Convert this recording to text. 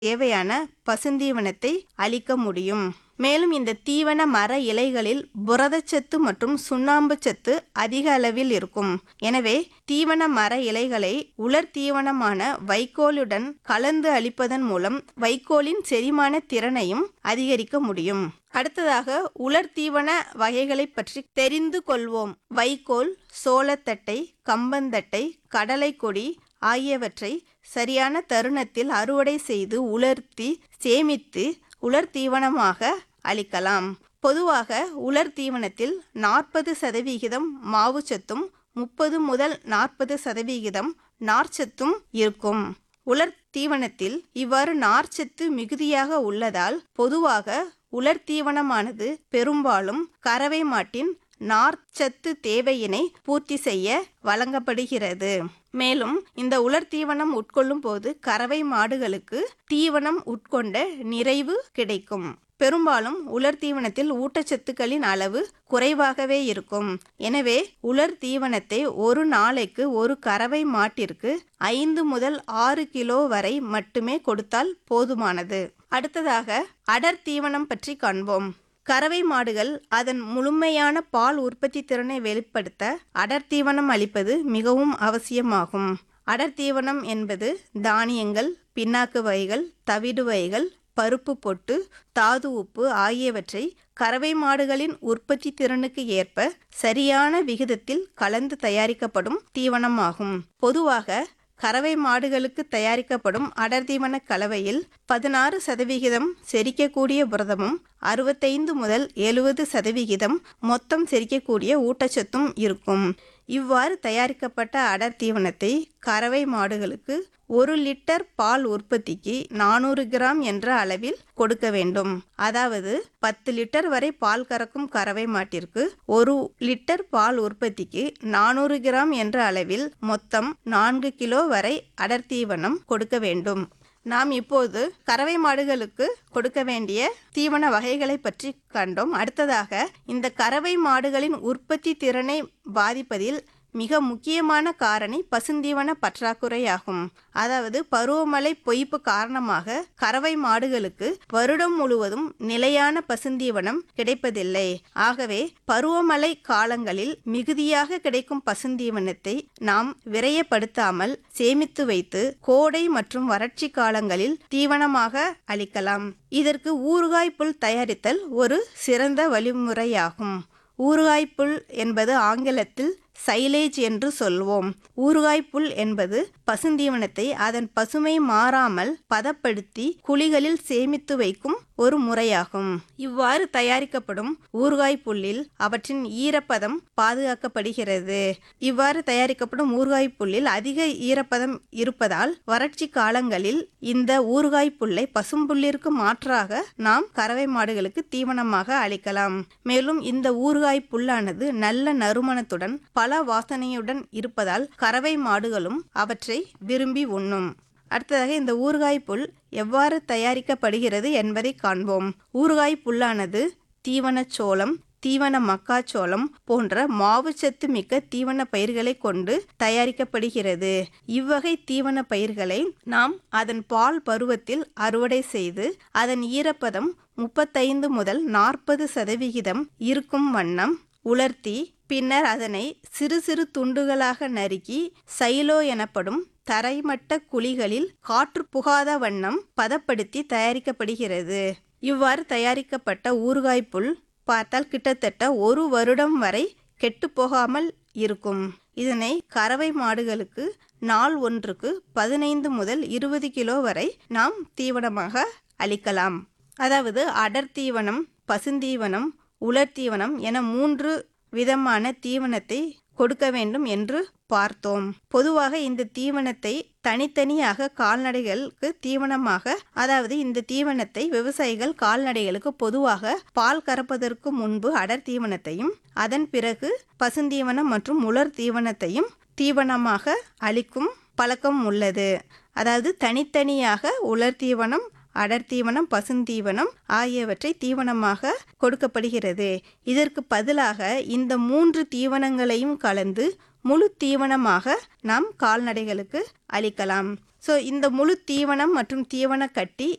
தேவையான பசுந்தீவனத்தை அளிக்க முடியும் மேலும் இந்த தீவன மர இலைகளில் புரதச்சத்து மற்றும் சுண்ணாம்பு சத்து அதிக அளவில் இருக்கும் எனவே தீவன மர இலைகளை உலர் தீவனமான வைக்கோலுடன் கலந்து அளிப்பதன் மூலம் வைக்கோலின் செரிமான திறனையும் அதிகரிக்க முடியும் அடுத்ததாக உலர் தீவன வகைகளை பற்றி தெரிந்து கொள்வோம் வைக்கோல் சோளத்தட்டை கம்பந்தட்டை கடலைக்கொடி ஆகியவற்றை சரியான தருணத்தில் அறுவடை செய்து உலர்த்தி சேமித்து உலர் தீவனமாக அளிக்கலாம் பொதுவாக உலர் தீவனத்தில் நாற்பது சதவிகிதம் மாவுச்சத்தும் முப்பது முதல் நாற்பது சதவிகிதம் நார்ச்சத்தும் இருக்கும் உலர் தீவனத்தில் இவ்வாறு நார்ச்சத்து மிகுதியாக உள்ளதால் பொதுவாக உலர் தீவனமானது பெரும்பாலும் கறவை மாட்டின் நார்ச்சத்து தேவையினை பூர்த்தி செய்ய வழங்கப்படுகிறது மேலும் இந்த உலர் தீவனம் உட்கொள்ளும் போது கறவை மாடுகளுக்கு தீவனம் உட்கொண்ட நிறைவு கிடைக்கும் பெரும்பாலும் உலர் தீவனத்தில் ஊட்டச்சத்துக்களின் அளவு குறைவாகவே இருக்கும் எனவே உலர் தீவனத்தை ஒரு நாளைக்கு ஒரு கறவை மாட்டிற்கு ஐந்து முதல் ஆறு கிலோ வரை மட்டுமே கொடுத்தால் போதுமானது அடுத்ததாக அடர் தீவனம் பற்றி காண்போம் கறவை மாடுகள் அதன் முழுமையான பால் உற்பத்தி திறனை வெளிப்படுத்த அடர் தீவனம் அளிப்பது மிகவும் அவசியமாகும் அடர் தீவனம் என்பது தானியங்கள் பின்னாக்கு வகைகள் தவிடு வகைகள் பருப்பு பொட்டு தாது உப்பு ஆகியவற்றை கறவை மாடுகளின் உற்பத்தி திறனுக்கு ஏற்ப சரியான விகிதத்தில் கலந்து தயாரிக்கப்படும் தீவனமாகும் பொதுவாக கறவை மாடுகளுக்கு தயாரிக்கப்படும் அடர் தீவன கலவையில் பதினாறு சதவிகிதம் செரிக்கக்கூடிய புரதமும் அறுபத்தைந்து முதல் எழுபது சதவிகிதம் மொத்தம் செரிக்கக்கூடிய ஊட்டச்சத்தும் இருக்கும் இவ்வாறு தயாரிக்கப்பட்ட அடர் தீவனத்தை கறவை மாடுகளுக்கு ஒரு லிட்டர் பால் உற்பத்திக்கு நானூறு கிராம் என்ற அளவில் கொடுக்க வேண்டும் அதாவது பத்து லிட்டர் வரை பால் கறக்கும் கறவை மாட்டிற்கு ஒரு லிட்டர் பால் உற்பத்திக்கு நானூறு கிராம் என்ற அளவில் மொத்தம் நான்கு கிலோ வரை அடர் தீவனம் கொடுக்க வேண்டும் நாம் இப்போது கறவை மாடுகளுக்கு கொடுக்க வேண்டிய தீவன வகைகளை பற்றி கண்டோம் அடுத்ததாக இந்த கறவை மாடுகளின் உற்பத்தி திறனை பாதிப்பதில் மிக முக்கியமான காரணி பசுந்தீவன பற்றாக்குறையாகும் அதாவது பருவமழை பொய்ப்பு காரணமாக கறவை மாடுகளுக்கு வருடம் முழுவதும் நிலையான பசுந்தீவனம் கிடைப்பதில்லை ஆகவே பருவமழை காலங்களில் மிகுதியாக கிடைக்கும் பசுந்தீவனத்தை நாம் விரயப்படுத்தாமல் சேமித்து வைத்து கோடை மற்றும் வறட்சி காலங்களில் தீவனமாக அளிக்கலாம் இதற்கு ஊறுகாய் புல் தயாரித்தல் ஒரு சிறந்த வழிமுறையாகும் ஊறுகாய் புல் என்பது ஆங்கிலத்தில் சைலேஜ் என்று சொல்வோம் ஊறுகாய் புல் என்பது பசுந்தீவனத்தை அதன் பசுமை மாறாமல் பதப்படுத்தி குழிகளில் சேமித்து வைக்கும் ஒரு முறையாகும் இவ்வாறு தயாரிக்கப்படும் ஊறுகாய் புல்லில் அவற்றின் ஈரப்பதம் பாதுகாக்கப்படுகிறது இவ்வாறு தயாரிக்கப்படும் ஊறுகாய் புல்லில் அதிக ஈரப்பதம் இருப்பதால் வறட்சி காலங்களில் இந்த ஊறுகாய் புல்லை பசும்புல்லிற்கு மாற்றாக நாம் கறவை மாடுகளுக்கு தீவனமாக அளிக்கலாம் மேலும் இந்த ஊறுகாய் புல்லானது நல்ல நறுமணத்துடன் பல வாசனையுடன் இருப்பதால் கறவை மாடுகளும் அவற்றை விரும்பி உண்ணும் அடுத்ததாக இந்த ஊறுகாய் புல் எவ்வாறு தயாரிக்கப்படுகிறது என்பதை காண்போம் ஊறுகாய் புல்லானது தீவனச் சோளம் தீவன மக்காச்சோளம் போன்ற மாவுச்சத்து மிக்க தீவன பயிர்களை கொண்டு தயாரிக்கப்படுகிறது இவ்வகை தீவன பயிர்களை நாம் அதன் பால் பருவத்தில் அறுவடை செய்து அதன் ஈரப்பதம் முப்பத்தைந்து முதல் நாற்பது சதவிகிதம் இருக்கும் வண்ணம் உலர்த்தி பின்னர் அதனை சிறு சிறு துண்டுகளாக நறுக்கி சைலோ எனப்படும் தரைமட்ட குழிகளில் காற்று புகாத வண்ணம் பதப்படுத்தி தயாரிக்கப்படுகிறது இவ்வாறு தயாரிக்கப்பட்ட ஊறுகாய் புல் பார்த்தால் கிட்டத்தட்ட ஒரு வருடம் வரை கெட்டு போகாமல் இருக்கும் இதனை கறவை மாடுகளுக்கு நாள் ஒன்றுக்கு பதினைந்து முதல் இருபது கிலோ வரை நாம் தீவனமாக அளிக்கலாம் அதாவது அடர் தீவனம் பசுந்தீவனம் உலர் தீவனம் என மூன்று விதமான தீவனத்தை கொடுக்க வேண்டும் என்று பார்த்தோம் பொதுவாக இந்த தீவனத்தை தனித்தனியாக கால்நடைகளுக்கு தீவனமாக அதாவது இந்த தீவனத்தை விவசாயிகள் கால்நடைகளுக்கு பொதுவாக பால் கறப்பதற்கு முன்பு அடர் தீவனத்தையும் அதன் பிறகு பசுந்தீவனம் மற்றும் உலர் தீவனத்தையும் தீவனமாக அளிக்கும் பழக்கம் உள்ளது அதாவது தனித்தனியாக உலர் தீவனம் அடர் தீவனம் பசுந்தீவனம் ஆகியவற்றை தீவனமாக கொடுக்கப்படுகிறது இதற்கு பதிலாக இந்த மூன்று தீவனங்களையும் கலந்து முழு தீவனமாக நாம் கால்நடைகளுக்கு அளிக்கலாம் ஸோ இந்த முழு தீவனம் மற்றும் தீவன கட்டி